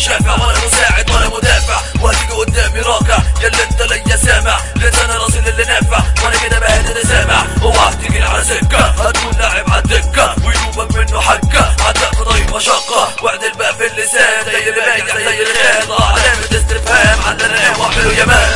شافع ولا مساعد ولا مدافع وهتيجي قدامي راكع يلا انت ليا سامع لان انا راسل اللي نافع وانا كده بهدد سامع اوعى تيجي على سكه هتكون لاعب على الدكه ويدوبك منه حكه عداء في طريق مشقه واعدل بقى في اللسان زي اللي بايع زي اللي خان اه علامه استفهام عندنا نام واعملوا يا مان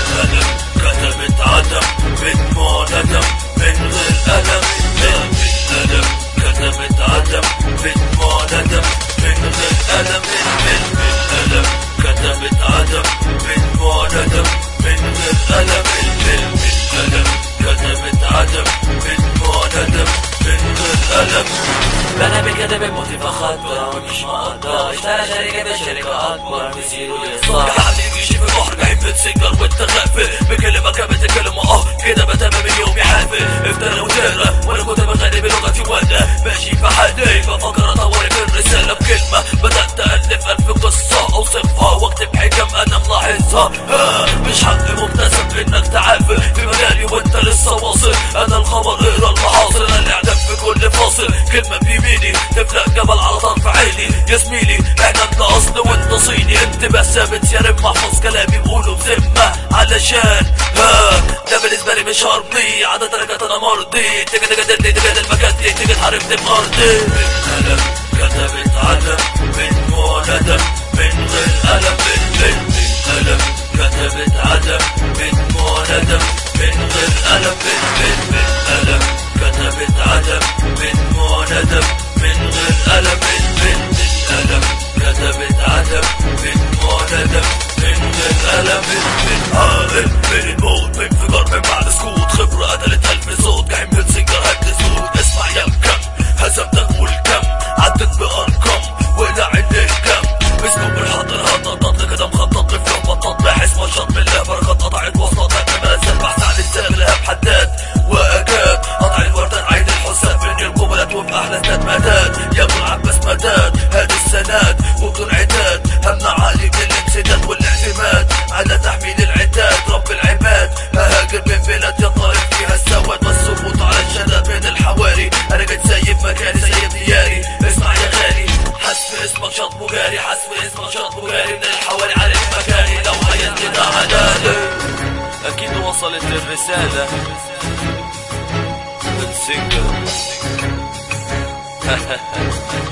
كتبت عدم بدموع ندم من غير ألم من الألم كتبت عدم بدموع ندم من غير ألم من الألم كتبت عدم بدموع ندم من غير ألم من الألم كتبت عدم بدموع ندم من غير ألم انا بالكذب موتي فخطر مش مقدر اشترى شركة بشركة اكبر بيصيروا يا يصلح حبيبي شوف البحر جايب بتسكر وانت غافل بكلمك بتكلم اه كده بتمام اليوم يحافل افترى وتقرا وانا كنت بغني بلغتي وانا ماشي في حالي بفكر اطور في الرساله بكلمه بدات الف الف قصه اوصفها واكتب حكم انا ملاحظها آه مش حق مكتسب انك تعافر في مجالي وانت لسه واصل انا الخبر اقرا المحاصر انا الاعدام في كل فاصل كلمه بيميني تفلق جبل على طرف عيني يا زميلي احنا انت اصل وانت صيني انت بس ثابت يا رب محفظ كلامي بقوله بذمه علشان ها ده بالنسبه لي مش هرضي عدد درجات انا مرضي تيجي تجادلني تجادل مكانتي تيجي تحاربني بارضي بالقلم كتبت عدم بدموع ندم من غير ألم بال- بالقلم كتبت عدم بدموع ندم من غير ألم بال- بال- بالقلم كتبت عدم بدموع ندم من غير ألم بال- بال- بالقلم كتبت عدم بدموع ندم من غير ألم بال- بال- عاقل من الموت بانفجار من بعد سكوت خبرة قتلت ألف صوت جحيم بتسجر هد سود اسمع يا كم هزمتك والكم عدت بأرقام وقلع عينيك كم مسكوا بالحضر هططط لكده مخطط لفلوح بطط بحس مشط بالله بركات قطعت وسطات ممازل بحث عن السام لهب حداد وأكاد قطع الوردات عين الحساب من القبلات وفي أحلى استاد مداد يا ابو العباس مداد هاد السناد وبدون عتاد همنع عقلي من الانسداد والاعتماد على تحميل العتاد رب العباد ههاجر من بلاد يا طارق فيها السواد والسقوط على الشداد من الحواري انا جيت سايب مكاني سايب دياري اسمع يا غالي حسب اسمك شط مجاري حسب اسمك شط مجاري من الحواري عارف مكاني لو عينت ده حلالي اكيد وصلت الرسالة بتسجل